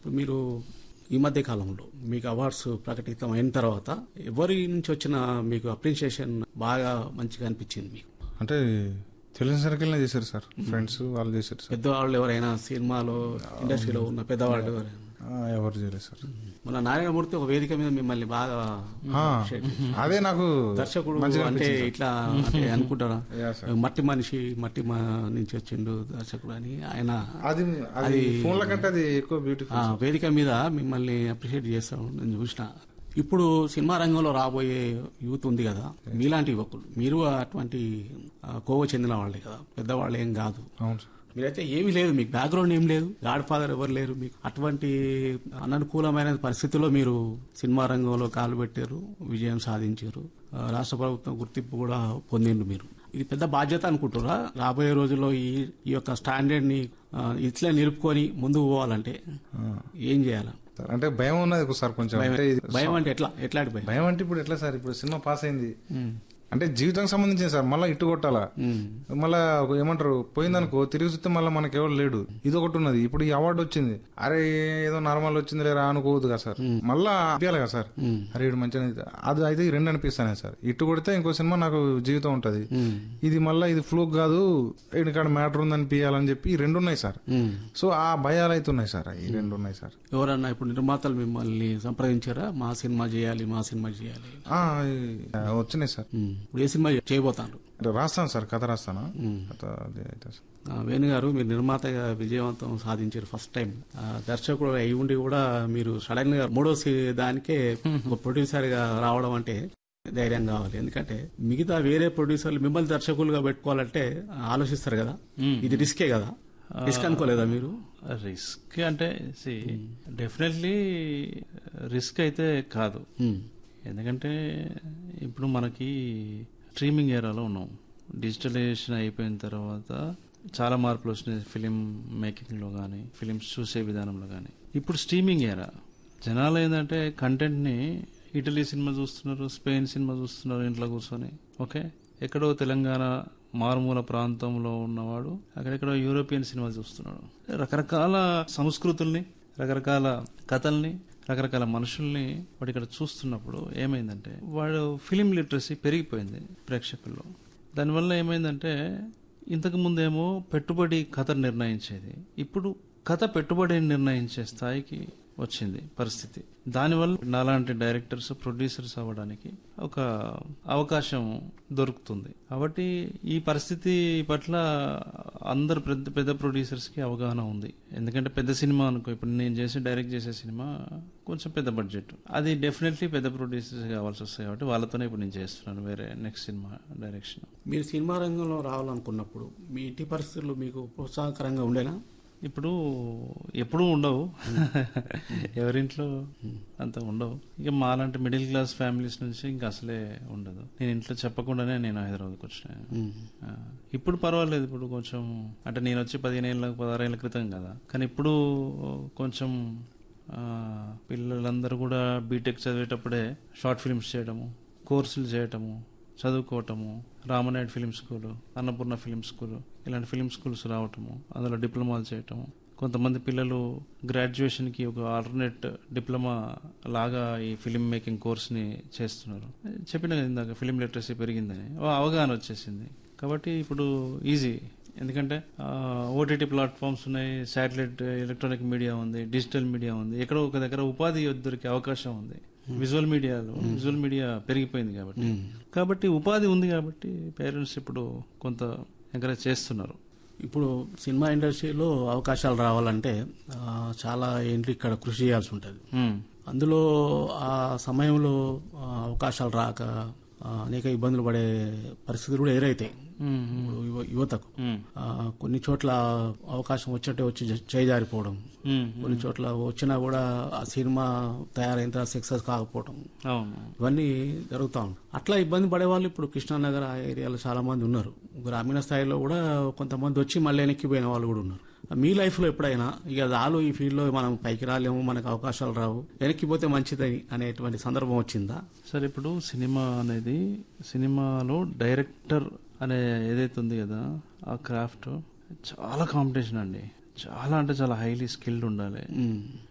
ఇప్పుడు మీరు ఈ మధ్య కాలంలో మీకు అవార్డ్స్ ప్రకటితం అయిన తర్వాత ఎవరి నుంచి వచ్చిన మీకు అప్రిషియేషన్ బాగా మంచిగా అనిపించింది మీకు అంటే తెలిసిన సర్కిల్నే చేశారు సార్ ఫ్రెండ్స్ వాళ్ళు చేశారు సార్ పెద్దవాళ్ళు ఎవరైనా సినిమాలో ఇండస్ట్రీలో ఉన్న పెద్దవాళ్ళు ఎవరైనా ఆ, ఎవరు చేయలేదు సార్ మన నారాయణమూర్తి ఒక వేదిక మీద మిమ్మల్ని బాగా ఆ, appreciate చేశారు. అదే నాకు దర్శకుడు మంచిగా అంటే అనిపించింది ఇట్లా అంటే అనుకుంటారా Yeah, sir. మట్టి మనిషి మట్టి మా నుంచి వచ్చిండు దర్శకుడు అని ఆయన అది అది ఫోన్ల కంటే అది ఎక్కువ బ్యూటిఫుల్ ఆ వేదిక మీద మిమ్మల్ని అప్రిషియేట్ చేస్తాం నేను చూసిన ఇప్పుడు సినిమా రంగంలో రాబోయే యూత్ ఉంది కదా మీలాంటి యువకులు మీరు అటువంటి ఆ, కోవ చెందిన వాళ్ళే కదా పెద్దవాళ్ళు ఏం కాదు అవును సార్ మీరైతే ఏమీ లేదు మీకు బ్యాక్గ్రౌండ్ ఏం లేదు గాడ్ ఫాదర్ ఎవరు లేరు మీకు అటువంటి అననుకూలమైన పరిస్థితుల్లో మీరు సినిమా రంగంలో కాలు పెట్టారు విజయం సాధించారు ఆ, రాష్ట్ర ప్రభుత్వం గుర్తింపు కూడా పొందిండు మీరు ఇది పెద్ద బాధ్యత అనుకుంటారా రాబోయే రోజుల్లో ఈ ఈ యొక్క స్టాండర్డ్ ని ఆ, ఇట్లా నిలుపుకొని ముందుకు పోవాలంటే ఏం చేయాలి సార్, అంటే భయం ఉన్నది సార్ కొంచెం అంటే ఇది భయం అంటే ఎట్లా ఎట్లాంటి భయం భయం అంటే ఇప్పుడు ఎట్లా సార్ ఇప్పుడు సినిమా పాస్ అయింది అంటే జీవితానికి సంబంధించింది సార్ మళ్ళీ ఇటు కొట్టాలా ఉమ్. మళ్ళా ఒక ఏమంటారు పోయిందనుకో తిరిగి చూస్తే మళ్ళీ మనకి ఎవరు లేడు ఇది ఒకటి ఉన్నది ఇప్పుడు ఈ అవార్డు వచ్చింది అరే ఏదో నార్మల్ వచ్చింది లేరా అనుకోవద్దు కదా సార్ మళ్ళా అనిపించాలి కదా సార్ ఉమ్. అరే ఇటు మంచిగా అది అయితే ఈ రెండు అనిపిస్తానే సార్ ఇటు కొడితే ఇంకో సినిమా నాకు జీవితం ఉంటది ఉమ్. ఇది మళ్ళా ఇది ఫ్లూక్ కాదు ఇక్కడ మ్యాటర్ ఉంది అనిపించాలని చెప్పి ఈ రెండు ఉన్నాయి సార్ ఉమ్. సో ఆ భయాలు అయితే ఉన్నాయి సార్ ఈ రెండు ఉన్నాయి సార్ ఎవరన్నా ఇప్పుడు నిర్మాతలు మిమ్మల్ని సంప్రదించారా మా సినిమా చేయాలి మా సినిమా చేయాలి ఆ, ఈ- వచ్చినాయి సార్ ఉమ్. ఇప్పుడు ఏ సినిమా చేయబోతాను అంటే రాస్తాను సార్ కథ రాస్తాను ఉమ్. కథ అది అయితే సార్ ఆ, వేణు గారు మీరు నిర్మాతగా విజయవంతం సాధించారు ఫస్ట్ టైం ఆ, దర్శకుడు అయి ఉండి కూడా మీరు సడన్ గా మూడో సి- దానికే ఒక ప్రొడ్యూసర్ గా రావడం అంటే ధైర్యం కావాలి ఎందుకంటే మిగతా వేరే ప్రొడ్యూసర్లు మిమ్మల్ని దర్శకులుగా పెట్టుకోవాలంటే ఆలోచిస్తారు కదా ఇది రిస్కే కదా రిస్క్ అనుకోలేదా మీరు రిస్క్ అంటే డెఫినెట్లీ రిస్క్ అయితే కాదు ఉమ్. ఎందుకంటే ఇప్పుడు మనకి స్ట్రీమింగ్ ఏరాలో ఉన్నాం డిజిటలైజేషన్ అయిపోయిన తర్వాత చాలా మార్పులు వచ్చినాయి ఫిలిం మేకింగ్లో కానీ ఫిలిమ్స్ చూసే విధానంలో కానీ ఇప్పుడు స్ట్రీమింగ్ ఏరా జనాలు ఏంటంటే కంటెంట్ని ఇటలీ సినిమా చూస్తున్నారు స్పెయిన్ సినిమా చూస్తున్నారు ఇంట్లో కూర్చొని ఓకే ఎక్కడో తెలంగాణ మారుమూల ప్రాంతంలో ఉన్నవాడు అక్కడెక్కడో యూరోపియన్ సినిమా చూస్తున్నాడు రకరకాల సంస్కృతుల్ని రకరకాల కథల్ని రకరకాల మనుషుల్ని వాడు ఇక్కడ చూస్తున్నప్పుడు ఏమైందంటే వాడు ఫిలిం లిటరసీ పెరిగిపోయింది ప్రేక్షకుల్లో దానివల్ల ఏమైందంటే ఇంతకు ముందేమో పెట్టుబడి కథ నిర్ణయించేది ఇప్పుడు కథ పెట్టుబడిని నిర్ణయించే స్థాయికి వచ్చింది పరిస్థితి దానివల్ల నాలాంటి డైరెక్టర్స్ ప్రొడ్యూసర్స్ అవ్వడానికి ఒక అవకాశం దొరుకుతుంది కాబట్టి ఈ పరిస్థితి పట్ల అందరు పెద్ద పెద్ద ప్రొడ్యూసర్స్ కి అవగాహన ఉంది ఎందుకంటే పెద్ద సినిమా అనుకో ఇప్పుడు నేను చేసి డైరెక్ట్ చేసే సినిమా కొంచెం పెద్ద బడ్జెట్ అది డెఫినెట్లీ పెద్ద ప్రొడ్యూసర్స్ కావాల్సి వస్తాయి కాబట్టి వాళ్ళతోనే ఇప్పుడు నేను చేస్తున్నాను వేరే నెక్స్ట్ సినిమా డైరెక్షన్ మీరు సినిమా రంగంలో రావాలనుకున్నప్పుడు మీ ఇంటి పరిస్థితులు మీకు ప్రోత్సాహకరంగా ఉండేనా ఇప్పుడు ఎప్పుడూ ఉండవు ఎవరింట్లో అంత ఉండవు ఇక మాలాంటి మిడిల్ క్లాస్ ఫ్యామిలీస్ నుంచి ఇంకా అసలే ఉండదు నేను ఇంట్లో చెప్పకుండానే నేను హైదరాబాద్కి వచ్చిన ఆ, ఇప్పుడు పర్వాలేదు ఇప్పుడు కొంచెం అంటే నేను వచ్చి పదిహేను ఏళ్ళ పదహారు ఏళ్ళ క్రితం కదా కానీ ఇప్పుడు కొంచెం ఆ, పిల్లలందరూ కూడా బీటెక్ చదివేటప్పుడే షార్ట్ ఫిల్మ్స్ చేయడము కోర్సులు చేయటము చదువుకోవటము Ramanaidu film school Annapurna film school ఇలాంటి ఫిలిం స్కూల్స్ రావటము అందులో డిప్లొమాలు చేయటము కొంతమంది పిల్లలు గ్రాడ్యుయేషన్కి ఒక ఆల్టర్నేట్ డిప్లొమా లాగా ఈ ఫిలిం మేకింగ్ కోర్స్ని చేస్తున్నారు చెప్పిన కదా ఇందాక ఫిలిం లిటరసీ పెరిగిందని ఓ అవగాహన వచ్చేసింది కాబట్టి ఇప్పుడు ఈజీ ఎందుకంటే ఓటీటీ ప్లాట్ఫామ్స్ ఉన్నాయి శాటిలైట్ ఎలక్ట్రానిక్ మీడియా ఉంది డిజిటల్ మీడియా ఉంది ఎక్కడో ఒక దగ్గర ఉపాధి దొరికే అవకాశం ఉంది విజువల్ మీడియాలో విజువల్ మీడియా పెరిగిపోయింది కాబట్టి కాబట్టి ఉపాధి ఉంది కాబట్టి పేరెంట్స్ ఇప్పుడు కొంత ఎంకరేజ్ చేస్తున్నారు ఇప్పుడు సినిమా ఇండస్ట్రీలో అవకాశాలు రావాలంటే ఆ, చాలా ఏంటి ఇక్కడ కృషి చేయాల్సి ఉంటుంది మ్మ్. అందులో ఆ సమయంలో ఆ, అవకాశాలు రాక ఆ, అనేక ఇబ్బందులు పడే పరిస్థితులు కూడా ఎదురైతాయి మ్మ్. ఇప్పుడు యువ- యువతకు మ్మ్. ఆ, కొన్ని చోట్ల అవకాశం వచ్చేట్టే వచ్చి జ- చేజారిపోవడం మ్మ్. కొన్ని చోట్ల వచ్చినా కూడా ఆ సినిమా తయారైన తర్వాత సక్సెస్ కాకపోవడం అవును ఇవన్నీ జరుగుతా ఉంటాయి అట్లా ఇబ్బంది పడే వాళ్ళు ఇప్పుడు కృష్ణానగర్ ఆ ఏరియాలో చాలా మంది ఉన్నారు గ్రామీణ స్థాయిలో కూడా కొంతమంది వచ్చి మళ్ళీ వెనక్కిపోయిన వాళ్ళు కూడా ఉన్నారు మీ లైఫ్ లో ఎప్పుడైనా ఇక చాలు ఈ ఫీల్డ్ లో మనం పైకి రాలేము మనకు అవకాశాలు రావు వెనక్కిపోతే మంచిదని అనేటువంటి సందర్భం వచ్చిందా సరే ఇప్పుడు సినిమా అనేది సినిమాలో డైరెక్టర్ అనే ఏదైతే ఉంది కదా ఆ క్రాఫ్ట్ చాలా కాంపిటీషన్ అండి చాలా అంటే చాలా హైలీ స్కిల్డ్ ఉండాలి ఉమ్.